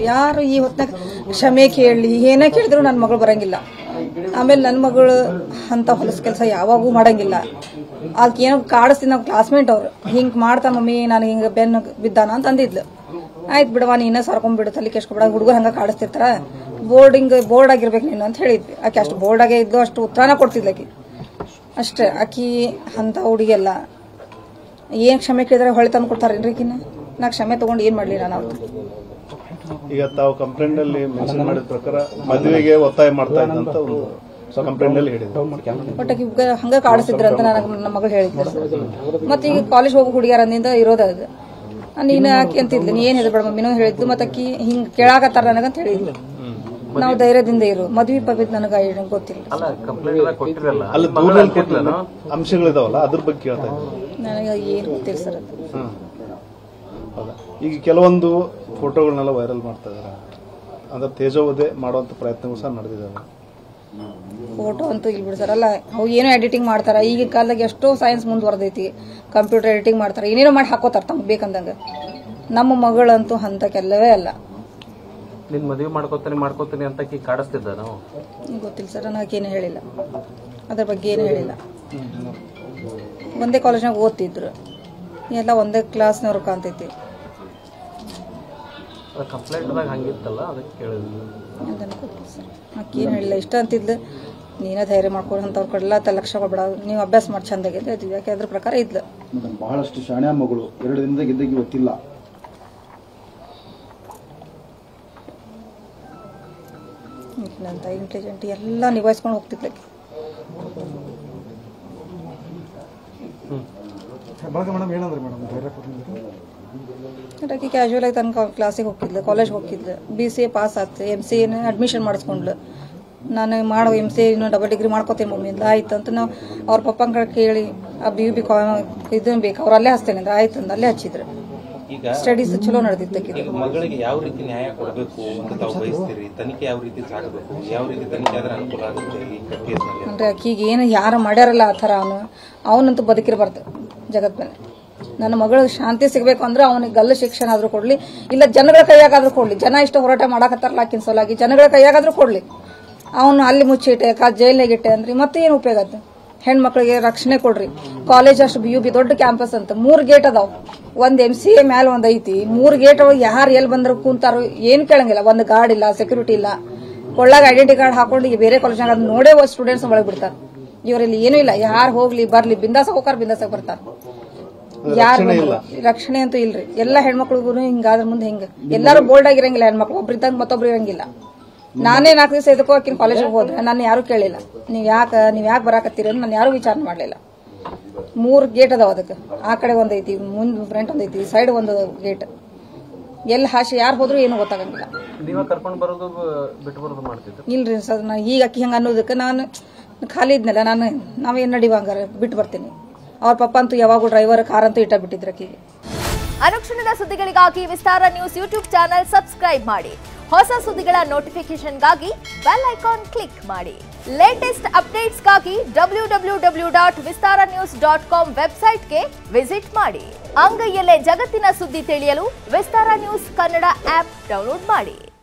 ಯಾರು ಈ ಹೊತ್ನಾಗ ಕ್ಷಮೆ ಕೇಳಲಿ ಏನೇ ಕೇಳಿದ್ರು ನನ್ನ ಮಗಳು ಬರಂಗಿಲ್ಲ ಆಮೇಲೆ ನನ್ನ ಮಗಳು ಅಂತ ಹೊಲಸು ಕೆಲಸ ಯಾವಾಗೂ ಮಾಡಂಗಿಲ್ಲ ಅದಕ್ಕೆ ಏನೋ ಕಾಡಿಸ್ತೀನಿ ನಾವು ಕ್ಲಾಸ್ಮೇಟ್ ಅವ್ರು ಹಿಂಗೆ ಮಾಡ್ತಾನ ಮಮ್ಮಿ ನಾನು ಹಿಂಗೆ ಬೆನ್ನು ಬಿದ್ದಾನ ಅಂತ ಅಂದಿದ್ಲು ಆಯ್ತು ಬಿಡವಾ ನೀನೇ ಸರ್ಕೊಂಡ್ಬಿಡು ತಲೆ ಕೆಸ್ಕೊಬೇಡ ಹುಡುಗರು ಹಂಗೆ ಕಾಡಿಸ್ತಿರ್ತಾರ ಬೋರ್ಡಿಂಗ್ ಬೋರ್ಡ್ ಆಗಿರ್ಬೇಕು ನೀನು ಅಂತ ಹೇಳಿದ್ವಿ ಆಕೆ ಅಷ್ಟು ಬೋರ್ಡ್ ಆಗೇ ಇದ್ದು ಅಷ್ಟು ಉತ್ತರನ ಕೊಡ್ತಿದ್ಲು ಆಕಿ ಅಷ್ಟೇ ಆಕಿ ಅಂತ ಹುಡುಗಿಯಲ್ಲ ಏನ್ ಕ್ಷಮೆ ಕೇಳಿದ್ರೆ ಹೊಳೆ ತಂದು ಕೊಡ್ತಾರೇನ್ರಿ ಆಕಿನ ನಾ ಕ್ಷಮೆ ತಗೊಂಡು ಏನ್ ಮಾಡ್ಲಿ ನಾನು ಅವತ್ತು ಈಗ ತಾವು ಕಂಪ್ಲೇಂಟ್ ಅಲ್ಲಿ ಮೆನ್ಷನ್ ಮಾಡಿದ ಪ್ರಕಾರ ಮದುವೆಗೆ ಒತ್ತಾಯ ಮಾಡ್ತಾ ಇದ್ದಂತ ಒಂದು ಕಂಪ್ಲೇಂಟ್ ಅಲ್ಲಿ ಹೇಳಿದ್ರು ಒಟ್ಟು ಆಕಿ ಗ- ಹಂಗ ಕಾಡಿಸಿದ್ರ ಅಂತ ನನಗೆ ನಮ್ಮ ಮಗಳು ಹೇಳಿದ್ಲು ಸರ್ ಮತ್ತೆ ಈಗ ಕಾಲೇಜ್ ಹೋಗೋ ಹುಡುಗಿಯರ ಅಂದಿಂದ ಇರೋದ ಅದು ನೀನು ಆಕಿ ಅಂತಿದ್ಲು ನೀ ಏನ್ ಹೇಳ್ಬೇಡ ಮಮ್ಮಿನೂ ಹೇಳಿದ್ಲು ಮತ್ತೆ ಆಕಿ ಹಿಂಗ್ ಕೇಳಾಕತ್ತಾರ ನನಗಂತ ಹೇಳಿದ್ಲು ನಾವು ಧೈರ್ಯದಿಂದ ಇರು ಮದ್ವಿ ಪಬ್ಬಿದ್ ನನಗ ಏನು ಗೊತ್ತಿಲ್ಲ ಅಲ್ಲ ಕಂಪ್ಲೇಂಟ್ ಕೊಟ್ಟಿರಲ್ಲ ಅಲ್ಲಿ ದೂರದಲ್ಲಿ ಕೊಟ್ಟಿಲ್ಲ ಅಂಶಗಳಿದಾವಲ್ಲ ಅದ್ರ ಬಗ್ಗೆ ಕೇಳ್ತಾ ಇದ್ದೀನಿ ನನಗೆ ಏನು ಗೊತ್ತಿಲ್ಲ ಸರ್ ಅದು ಹ್ಮ್. ಹೌದಾ ಈಗ ಕೆಲವೊಂದು ಫೋಟೋಗಳನ್ನೆಲ್ಲ ವೈರಲ್ ಮಾಡ್ತಾ ಇದಾರೆ ಅಂದ್ರೆ ತೇಜೋವಧೆ ಮಾಡುವಂತ ಪ್ರಯತ್ನಗಳು ಸಹ ನಡೆದಿದ್ದಾವೆ ಫೋಟೋ ಅಂತೂ ಇಲ್ಲಿ ಬಿಡು ಸರ್ ಅಲ್ಲ ಅವು ಏನೋ ಎಡಿಟಿಂಗ್ ಮಾಡ್ತಾರ ಈಗಿನ ಕಾಲದಾಗ ಎಷ್ಟೋ ಸೈನ್ಸ್ ಮುಂದುವರೆದೈತಿ ಕಂಪ್ಯೂಟರ್ ಎಡಿಟಿಂಗ್ ಮಾಡ್ತಾರ ಏನೇನೋ ಮಾಡಿ ಹಾಕೋತಾರ ತಮ್ಗೆ ಬೇಕಂದಂಗ ನಮ್ಮ ಮಗಳಂತೂ ಅಂತ ಕೆಲವೇ ಅಲ್ಲ ನಿನ್ ಮದುವೆ ಮಾಡ್ಕೋತಾನೆ ಮಾಡ್ಕೋತಾನೆ ಅಂತ ಕಿ ಕಾಡಿಸ್ತಿದ್ದ ನಾವು ನಂಗ್ ಗೊತ್ತಿಲ್ಲ ಸರ್ ನನಗೆ ಏನು ಹೇಳಿಲ್ಲ ಅದ್ರ ಬಗ್ಗೆ ಏನು ಹೇಳಿಲ್ಲ ಒಂದೇ ಕಾಲೇಜ್ನಾಗ ಓದ್ತಿದ್ರು ಎಲ್ಲ ಒಂದೇ ಕ್ಲಾಸ್ನವ್ರು ಕಾಣ್ತೈತಿ ಕಂಪ್ಲೇಂಟ್ದಾಗ ಹಂಗಿತ್ತಲ್ಲ ಅದಕ್ಕೆ ಕೇಳಿದ್ವಿ ಅದನ್ನು ಗೊತ್ತಿಲ್ಲ ಸರ್ ನಾಕೆ ಏನು ಹೇಳಿಲ್ಲ ಇಷ್ಟ ಅಂತಿದ್ಲು ನೀನೇ ಧೈರ್ಯ ಮಾಡ್ಕೊಂಡು ಅಂಥವ್ರ ಕಡೆಲ್ಲ ತ ಲಕ್ಷ ಕೊಡ್ಬೇಡ ನೀವು ಅಭ್ಯಾಸ ಮಾಡಿ ಚಂದಾಗಿದೆ ಅದು ಯಾಕೆ ಅದ್ರ ಪ್ರಕಾರ ಇದ್ಲು ಮೇಡಮ್ ಬಹಳಷ್ಟು ಶಾಣ್ಯ ಮಗಳು ಎರಡು ದಿನದಾಗ ಇದ್ದಾಗ ಗೊತ್ತಿಲ್ಲ ಅಂತ ಇಂಟೆಲಿಜೆಂಟ್ ಎಲ್ಲ ನಿಭಾಯಿಸ್ಕೊಂಡು ಹೋಗ್ತಿದ್ಲು ಬಳಕ ಮೇಡಮ್ ಏನಂದ್ರೆ ಮೇಡಮ್ ಧೈರ್ಯ ಕೊಟ್ಟಿದ್ರು ಆಕೆ ಕ್ಯಾಶುವಲ್ ಆಗಿ ತನಕ ಕ್ಲಾಸಿಗೆ ಹೋಗಿದ್ಲು ಕಾಲೇಜ್ಗೆ ಹೋಗಿದ್ಲು ಬಿ ಸಿ ಎ ಪಾಸ್ ಆಗ್ತದೆ ಎಮ್ ಸಿ ಎನ ಅಡ್ಮಿಷನ್ ಮಾಡಿಸ್ಕೊಂಡ್ಲು ನಾನು ಮಾಡೋ ಎಮ್ ಸಿ ಇನ್ನು ಡಬಲ್ ಡಿಗ್ರಿ ಮಾಡ್ಕೋತೀನಿ ಮಮ್ಮಿ ಅಂದ್ಲು ಆಯ್ತು ಅಂತ ನಾವು ಅವ್ರ ಪಪ್ಪನ ಕಡೆ ಕೇಳಿ ಆ ಬಿ ಯು ಬಿ ಇದನ್ನ ಬೇಕು ಅವ್ರು ಅಲ್ಲೇ ಹಚ್ತೇನೆ ಅಂದ್ರೆ ಆಯ್ತು ಅಂದ್ ಅಲ್ಲೇ ಹಚ್ಚಿದ್ರು ಈಗ ಸ್ಟಡೀಸ್ ಚಲೋ ನಡೆದಿದ್ದಕ್ಕೆ ಈಗ ಮಗಳಿಗೆ ಯಾವ ರೀತಿ ನ್ಯಾಯ ಕೊಡಬೇಕು ಅಂತ ತಾವು ಬಯಸ್ತೀರಿ ತನಿಖೆ ಯಾವ ರೀತಿ ಸಾಗಬೇಕು ಯಾವ ರೀತಿ ತನಿಖೆ ಆದ್ರೆ ಅನುಕೂಲ ಆಗುತ್ತೆ ಈ ಕೇಸ್ನಲ್ಲಿ ಅಂದ್ರೆ ಆಕಿಗೆ ಏನು ಯಾರು ಮಾಡ್ಯಾರಲ್ಲ ಆ ಥರ ಅವನು ಅವನಂತೂ ಬದುಕಿರಬಾರ್ದು ಜಗತ್ ಮೇಲೆ ನನ್ನ ಮಗಳಿಗೆ ಶಾಂತಿ ಸಿಗಬೇಕು ಅಂದ್ರೆ ಅವನಿಗೆ ಗಲ್ಲು ಶಿಕ್ಷಣ ಆದ್ರೂ ಕೊಡ್ಲಿ ಇಲ್ಲ ಜನಗಳ ಕೈಯಾಗಾದ್ರೂ ಕೊಡ್ಲಿ ಜನ ಇಷ್ಟ ಹೋರಾಟ ಮಾಡಾಕತ್ತಾರಲ್ಲ ಆಕಿನ ಸಲುವಾಗಿ ಜನಗಳ ಕೈಯಾಗಾದ್ರೂ ಕೊಡ್ಲಿ ಅವನು ಅಲ್ಲಿ ಮುಚ್ಚಿಟ್ಟೆ ಕಾ ಜೈಲ್ನಾಗ ಇಟ್ಟೆ ಅಂದ್ರಿ ಮತ್ತೆ ಏನು ಉಪಯೋಗ ಅದು ಹೆಣ್ಮಕ್ಳಿಗೆ ರಕ್ಷಣೆ ಕೊಡ್ರಿ ಕಾಲೇಜ್ ಅಷ್ಟು ಬಿ ಯು ಬಿ ದೊಡ್ಡ ಕ್ಯಾಂಪಸ್ ಅಂತ ಮೂರ್ ಗೇಟ್ ಅದಾವ ಒಂದ್ ಎಂ ಸಿ ಎ ಮ್ಯಾಲ ಒಂದ್ ಐತಿ ಮೂರ್ ಗೇಟ್ ಒಳಗೆ ಯಾರು ಎಲ್ಲಿ ಬಂದ್ರು ಕುಂತಾರೋ ಏನ್ ಕೇಳಂಗಿಲ್ಲ ಒಂದು ಗಾರ್ಡ್ ಇಲ್ಲ ಸೆಕ್ಯೂರಿಟಿ ಇಲ್ಲ ಕೊಳ್ಳಾಗ ಐಡೆಂಟಿ ಕಾರ್ಡ್ ಹಾಕೊಂಡು ಈಗ ಬೇರೆ ಕಾಲೇಜ್ನಾಗ ಅದನ್ನ ನೋಡೇ ಸ್ಟೂಡೆಂಟ್ಸ್ ಒಳಗೆ ಬಿಡ್ತಾರೆ ಇವರಲ್ಲಿ ಏನೂ ಇಲ್ಲ ಯಾರು ಹೋಗ್ಲಿ ಬರ್ಲಿ ಬಿಂದಾಸ ಹೋಗಾರ ಬಿಂದಾಸ ಬರ್ತಾರ ಯಾರು ರಕ್ಷಣೆ ಅಂತೂ ಇಲ್ರಿ ಎಲ್ಲಾ ಹೆಣ್ಮಕ್ಳಿಗೂ ಹಿಂಗಾದ್ರ ಮುಂದೆ ಹಿಂಗ ಎಲ್ಲಾರು ಬೋಲ್ಡ್ ಆಗಿರಂಗಿಲ್ಲ ಹೆಣ್ಮಕ್ಳು ಒಬ್ರಿದ್ದಂಗ ಮತ್ತೊಬ್ರು ಇರಂಗಿಲ್ಲ ನಾನೇ ನಾಲ್ಕು ದಿವಸ ಇದಕ್ಕೂ ಆಕಿನ ಕಾಲೇಜಿಗೆ ಹೋದ್ರೆ ನಾನು ಯಾರು ಕೇಳಿಲ್ಲ ನೀವ್ ಯಾಕ ನೀವ್ ಯಾಕೆ ಬರಾಕತ್ತೀರಿ ಅಂತ ನಾನು ಯಾರು ವಿಚಾರ ಮಾಡ್ಲಿಲ್ಲ ಮೂರ್ ಗೇಟ್ ಅದಾವ ಅದಕ್ಕೆ ಆ ಕಡೆ ಒಂದೈತಿ ಮುಂದ್ ಫ್ರಂಟ್ ಒಂದೈತಿ ಸೈಡ್ ಒಂದು ಗೇಟ್ ಎಲ್ಲಿ ಹಾಸಿ ಯಾರು ಹೋದ್ರು ಏನು ಗೊತ್ತಾಗಂಗಿಲ್ಲ ನೀವ ಕರ್ಕೊಂಡ್ ಬರೋದು ಬ- ಬಿಟ್ಟು ಬರೋದು ಮಾಡ್ತಿದ್ರು ಇಲ್ರಿ ಸರ್ ನಾ ಈಗ ಅಕ್ಕಿ ಹಂಗ ಅನ್ನೋದಕ್ಕೆ ನಾನು ಖಾಲಿ ಇದ್ನಲ್ಲ ನಾನು ನಾವೇನ್ ನಡಿವ ಹಂಗಾರೆ ಬಿಟ್ಟು ಬರ್ತೀನಿ ಅವ್ರ ಪಪ್ಪ ಅಂತೂ ಯಾವಾಗೂ ಡ್ರೈವರ್ ಕಾರ್ ಅಂತೂ ಇಟ್ಟ ಬಿಟ್ಟಿದ್ರು ಅಕ್ಕಿಗೆ ಅನುಕ್ಷಣದ ಸುದ್ದಿಗಳಿಗಾಗಿ Vistara news YouTube channel subscribe ಮಾಡಿ ಹೊಸ ಸುದ್ದಿಗಳ ನೋಟಿಫಿಕೇಶನ್ಗಾಗಿ ಬೆಲ್ ಐಕಾನ್ ಕ್ಲಿಕ್ ಮಾಡಿ ಲೇಟೆಸ್ಟ್ ಅಪ್ಡೇಟ್ಸ್ಗಾಗಿ W W W dot Vistara news dot com ವೆಬ್ಸೈಟ್ಗೆ ವಿಸಿಟ್ ಮಾಡಿ ಅಂಗೈಯಲ್ಲೇ ಜಗತ್ತಿನ ಸುದ್ದಿ ತಿಳಿಯಲು Vistara news Kannada app download ಮಾಡಿ